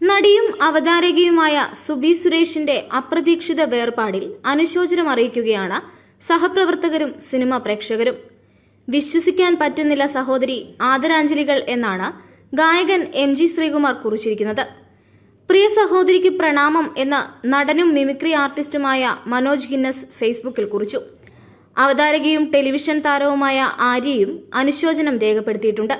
നടിയും അവതാരകയുമായ സുബി സുരേഷിന്റെ അപ്രതീക്ഷിത വേർപാടിൽ അനുശോചനം അറിയിക്കുകയാണ് സഹപ്രവർത്തകരും സിനിമ പ്രേക്ഷകരും വിശ്വസിക്കാൻ പറ്റുന്നില്ല സഹോദരി ആദരാഞ്ജലികൾ എന്നാണ് ഗായകൻ എം ജി ശ്രീകുമാർ കുറിച്ചിരിക്കുന്നത് പ്രിയ സഹോദരിക്ക് പ്രണാമം എന്ന നടനും മിമിക്രി ആർട്ടിസ്റ്റുമായ മനോജ് ഗിന്നസ് ഫേസ്ബുക്കിൽ കുറിച്ചു അവതാരകയും ടെലിവിഷൻ താരവുമായ ആര്യയും അനുശോചനം രേഖപ്പെടുത്തിയിട്ടുണ്ട്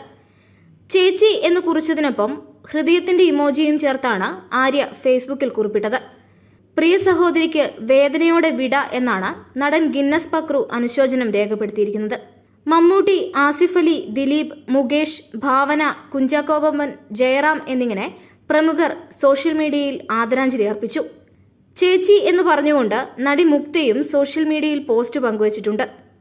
ചേച്ചി എന്ന് കുറിച്ചതിനൊപ്പം ഹൃദയത്തിന്റെ ഇമോജിയും ചേർത്താണ് ആര്യ ഫേസ്ബുക്കിൽ കുറിപ്പിട്ടത് പ്രിയ സഹോദരിക്ക് വേദനയോടെ വിട എന്നാണ് നടൻ ഗിന്നസ് പക്രു അനുശോചനം രേഖപ്പെടുത്തിയിരിക്കുന്നത് മമ്മൂട്ടി ആസിഫ് അലി ദിലീപ് മുകേഷ് ഭാവന കുഞ്ചാക്കോബമ്മൻ ജയറാം എന്നിങ്ങനെ പ്രമുഖർ സോഷ്യൽ മീഡിയയിൽ ആദരാഞ്ജലി അർപ്പിച്ചു ചേച്ചി എന്ന് പറഞ്ഞുകൊണ്ട് നടി മുക്തയും സോഷ്യൽ മീഡിയയിൽ പോസ്റ്റ് പങ്കുവച്ചിട്ടുണ്ട്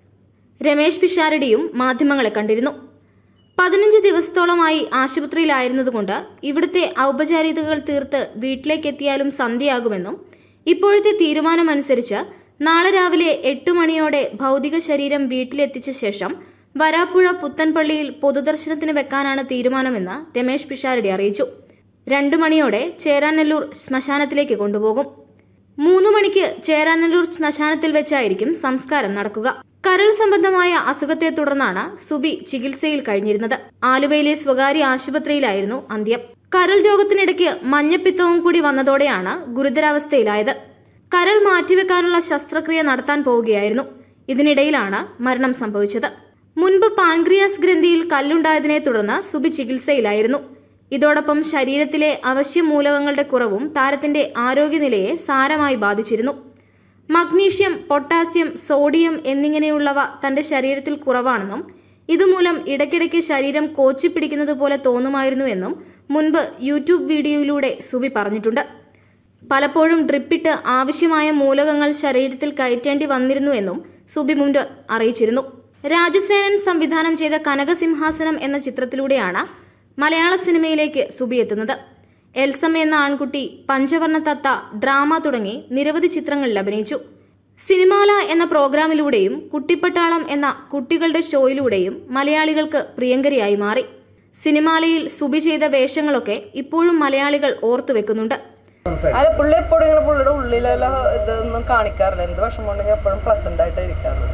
രമേശ് പിഷാരടിയും മാധ്യമങ്ങളെ കണ്ടിരുന്നു പതിനഞ്ച് ദിവസത്തോളമായി ആശുപത്രിയിലായിരുന്നതുകൊണ്ട് ഇവിടുത്തെ ഔപചാരികതകൾ തീർത്ത് വീട്ടിലേക്കെത്തിയാലും സന്ധ്യയാകുമെന്നും ഇപ്പോഴത്തെ തീരുമാനമനുസരിച്ച് നാളെ രാവിലെ എട്ട് മണിയോടെ ഭൗതിക ശരീരം വീട്ടിലെത്തിച്ച ശേഷം വരാപ്പുഴ പുത്തൻപള്ളിയിൽ പൊതുദർശനത്തിന് വെക്കാനാണ് തീരുമാനമെന്ന് രമേശ് പിഷാരടി അറിയിച്ചു രണ്ടു മണിയോടെ ചേരാനല്ലൂർ ശ്മശാനത്തിലേക്ക് കൊണ്ടുപോകും മൂന്ന് മണിക്ക് ചേരാനല്ലൂർ ശ്മശാനത്തിൽ വെച്ചായിരിക്കും സംസ്കാരം നടക്കുക കരൾ സംബന്ധമായ അസുഖത്തെ തുടർന്നാണ് സുബി ചികിത്സയിൽ കഴിഞ്ഞിരുന്നത് ആലുവയിലെ സ്വകാര്യ ആശുപത്രിയിലായിരുന്നു അന്ത്യം കരൾ രോഗത്തിനിടയ്ക്ക് മഞ്ഞപ്പിത്തവും കൂടി വന്നതോടെയാണ് ഗുരുതരാവസ്ഥയിലായത് കരൾ മാറ്റിവെക്കാനുള്ള ശസ്ത്രക്രിയ നടത്താൻ പോവുകയായിരുന്നു ഇതിനിടയിലാണ് മരണം സംഭവിച്ചത് മുൻപ് പാൻക്രിയാസ് ഗ്രന്ഥിയിൽ കല്ലുണ്ടായതിനെ തുടർന്ന് സുബി ചികിത്സയിലായിരുന്നു ഇതോടൊപ്പം ശരീരത്തിലെ അവശ്യ മൂലകങ്ങളുടെ കുറവും താരത്തിന്റെ ആരോഗ്യനിലയെ സാരമായി ബാധിച്ചിരുന്നു മഗ്നീഷ്യം പൊട്ടാസ്യം സോഡിയം എന്നിങ്ങനെയുള്ളവ തന്റെ ശരീരത്തിൽ കുറവാണെന്നും ഇതുമൂലം ഇടയ്ക്കിടയ്ക്ക് ശരീരം കോച്ചിപ്പിടിക്കുന്നത് പോലെ തോന്നുമായിരുന്നുവെന്നും മുൻപ് യൂട്യൂബ് വീഡിയോയിലൂടെ സുബി പറഞ്ഞിട്ടുണ്ട് പലപ്പോഴും ഡ്രിപ്പിട്ട് ആവശ്യമായ മൂലകങ്ങൾ ശരീരത്തിൽ കയറ്റേണ്ടി വന്നിരുന്നുവെന്നും സുബി മുൻപ് അറിയിച്ചിരുന്നു രാജസേനൻ സംവിധാനം ചെയ്ത കനകസിംഹാസനം എന്ന ചിത്രത്തിലൂടെയാണ് മലയാള സിനിമയിലേക്ക് സുബി എത്തുന്നത് എൽസം എന്ന ആൺകുട്ടി പഞ്ചവർണ്ണ തത്ത ഡ്രാമ തുടങ്ങി നിരവധി ചിത്രങ്ങളിൽ അഭിനയിച്ചു സിനിമാല എന്ന പ്രോഗ്രാമിലൂടെയും കുട്ടിപ്പട്ടാളം എന്ന കുട്ടികളുടെ ഷോയിലൂടെയും മലയാളികൾക്ക് പ്രിയങ്കരിയായി മാറി സിനിമാലയിൽ സുബി ചെയ്ത വേഷങ്ങളൊക്കെ ഇപ്പോഴും മലയാളികൾ ഓർത്തുവെക്കുന്നുണ്ട് അല്ല പുള്ളി എപ്പോഴും ഇങ്ങനെ പുള്ളിയുടെ ഉള്ളിലെല്ലാം ഇതൊന്നും കാണിക്കാറില്ല എന്ത് വിഷമം ഉണ്ടെങ്കിൽ എപ്പോഴും പ്ലസന്റ് ആയിട്ട് ഇരിക്കാറുള്ളൂ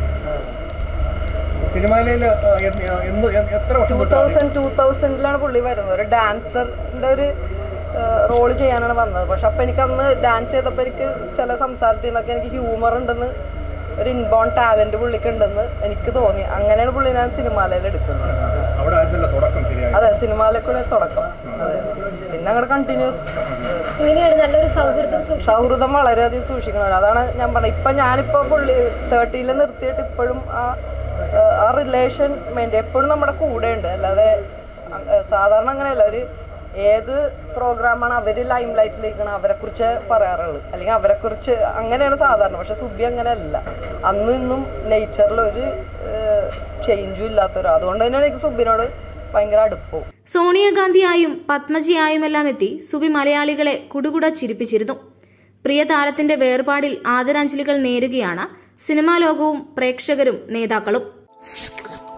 സിനിമയിലെ എന്ന് എത്ര ടൂ വർഷം തൗസൻഡ് ടൂ തൗസൻഡിലാണ് പുള്ളി വരുന്നത് ഒരു ഡാൻസറിന്റെ ഒരു റോൾ ചെയ്യാനാണ് വന്നത് പക്ഷെ അപ്പം എനിക്ക് അന്ന് ഡാൻസ് ചെയ്തപ്പോൾ എനിക്ക് ചില സംസാരത്തിൽ നിന്നൊക്കെ എനിക്ക് ഹ്യൂമർ ഉണ്ടെന്ന് ഒരു ഇൻബോൺ ടാലന്റ് പുള്ളിക്ക് ഉണ്ടെന്ന് എനിക്ക് തോന്നി അങ്ങനെയാണ് പുള്ളി ഞാൻ സിനിമാലയിൽ എടുക്കുന്നത് അവിടെ ആയിരുന്നല്ലോ തുടക്കം ശരിയായി അതെ സിനിമാലയിൽ കൂടെ തുടക്കം അതെ പിന്നെ അങ്ങോട്ട് കണ്ടിന്യൂസ് ഇങ്ങനെയാണ് നല്ലൊരു സൗഹൃദം സൂക്ഷിച്ചു സൗഹൃദം വളരെയധികം സൂക്ഷിക്കണം അതാണ് ഞാൻ പറഞ്ഞത് ഇപ്പം ഞാനിപ്പോൾ പുള്ളി തേർട്ടിയിൽ നിർത്തിയിട്ട് ഇപ്പോഴും ആ ഏഹ്, ആ റിലേഷൻ മെയിൻ്റെ എപ്പോഴും നമ്മുടെ കൂടെ ഉണ്ട് അല്ലാതെ അ- ഏഹ്, സാധാരണ അങ്ങനെയല്ല ഒരു ഏത് പ്രോഗ്രാമാണ് അവർ ലൈം ലൈറ്റിലിരിക്കണം അവരെക്കുറിച്ച് പറയാറുള്ളത് അല്ലെങ്കിൽ അവരെക്കുറിച്ച് അങ്ങനെയാണ് സാധാരണ പക്ഷെ സുബി അങ്ങനെയല്ല അന്നും ഇന്നും നേച്ചറിൽ ഒരു ചേഞ്ചും ഇല്ലാത്തൊരു അതുകൊണ്ട് തന്നെയാണ് എനിക്ക് സുബിനോട് ഭയങ്കര അടുപ്പവും സോണിയാഗാന്ധിയായും പത്മജിയായുമെല്ലാം എത്തി സുബി മലയാളികളെ കുടുകുട ചിരിപ്പിച്ചിരുന്നു പ്രിയ താരത്തിന്റെ വേർപാടിൽ ആദരാഞ്ജലികൾ നേരുകയാണ് സിനിമാ ലോകവും പ്രേക്ഷകരും നേതാക്കളും